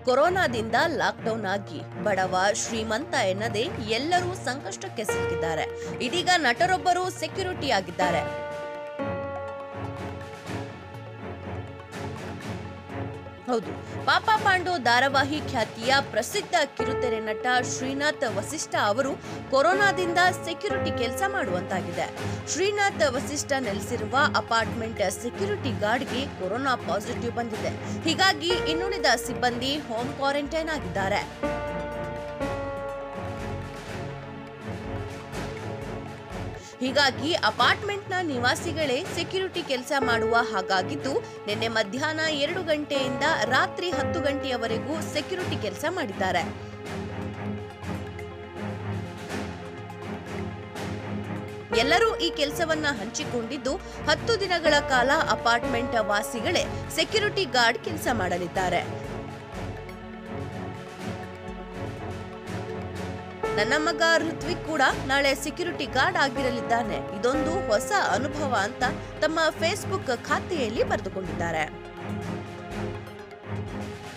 ಕೊರೋನಾದಿಂದ ಲಾಕ್ಡೌನ್ ಆಗಿ ಬಡವ ಶ್ರೀಮಂತ ಎನ್ನದೇ ಎಲ್ಲರೂ ಸಂಕಷ್ಟಕ್ಕೆ ಸಿಲುಕಿದ್ದಾರೆ ಇದೀಗ ನಟರೊಬ್ಬರು ಸೆಕ್ಯೂರಿಟಿ ಆಗಿದ್ದಾರೆ ಹೌದು ಪಾಪ ಪಾಂಡು ಧಾರಾವಾಹಿ ಖ್ಯಾತಿಯ ಪ್ರಸಿದ್ಧ ಕಿರುತೆರೆ ನಟ ಶ್ರೀನಾಥ್ ವಸಿಷ್ಠ ಅವರು ಕೊರೋನಾದಿಂದ ಸೆಕ್ಯೂರಿಟಿ ಕೆಲಸ ಮಾಡುವಂತಾಗಿದೆ ಶ್ರೀನಾಥ್ ವಸಿಷ್ಠ ನೆಲೆಸಿರುವ ಅಪಾರ್ಟ್ಮೆಂಟ್ ಸೆಕ್ಯೂರಿಟಿ ಗಾರ್ಡ್ಗೆ ಕೊರೋನಾ ಪಾಸಿಟಿವ್ ಬಂದಿದೆ ಹೀಗಾಗಿ ಇನ್ನುಳಿದ ಸಿಬ್ಬಂದಿ ಹೋಮ್ ಕ್ವಾರಂಟೈನ್ ಆಗಿದ್ದಾರೆ ಹೀಗಾಗಿ ಅಪಾರ್ಟ್ಮೆಂಟ್ನ ನಿವಾಸಿಗಳೇ ಸೆಕ್ಯೂರಿಟಿ ಕೆಲಸ ಮಾಡುವ ಹಾಗಾಗಿದ್ದು ನಿನ್ನೆ ಮಧ್ಯಾಹ್ನ ಎರಡು ಗಂಟೆಯಿಂದ ರಾತ್ರಿ ಹತ್ತು ಗಂಟೆಯವರೆಗೂ ಸೆಕ್ಯೂರಿಟಿ ಕೆಲಸ ಮಾಡಿದ್ದಾರೆ ಎಲ್ಲರೂ ಈ ಕೆಲಸವನ್ನ ಹಂಚಿಕೊಂಡಿದ್ದು ಹತ್ತು ದಿನಗಳ ಕಾಲ ಅಪಾರ್ಟ್ಮೆಂಟ್ ವಾಸಿಗಳೇ ಸೆಕ್ಯೂರಿಟಿ ಗಾರ್ಡ್ ಕೆಲಸ ಮಾಡಲಿದ್ದಾರೆ ನನ್ನ ಮಗ ಋತ್ವಿಕ್ ಕೂಡ ನಾಳೆ ಸೆಕ್ಯೂರಿಟಿ ಗಾರ್ಡ್ ಆಗಿರಲಿದ್ದಾನೆ ಇದೊಂದು ಹೊಸ ಅನುಭವ ಅಂತ ತಮ್ಮ ಫೇಸ್ಬುಕ್ ಖಾತೆಯಲ್ಲಿ ಬರೆದುಕೊಂಡಿದ್ದಾರೆ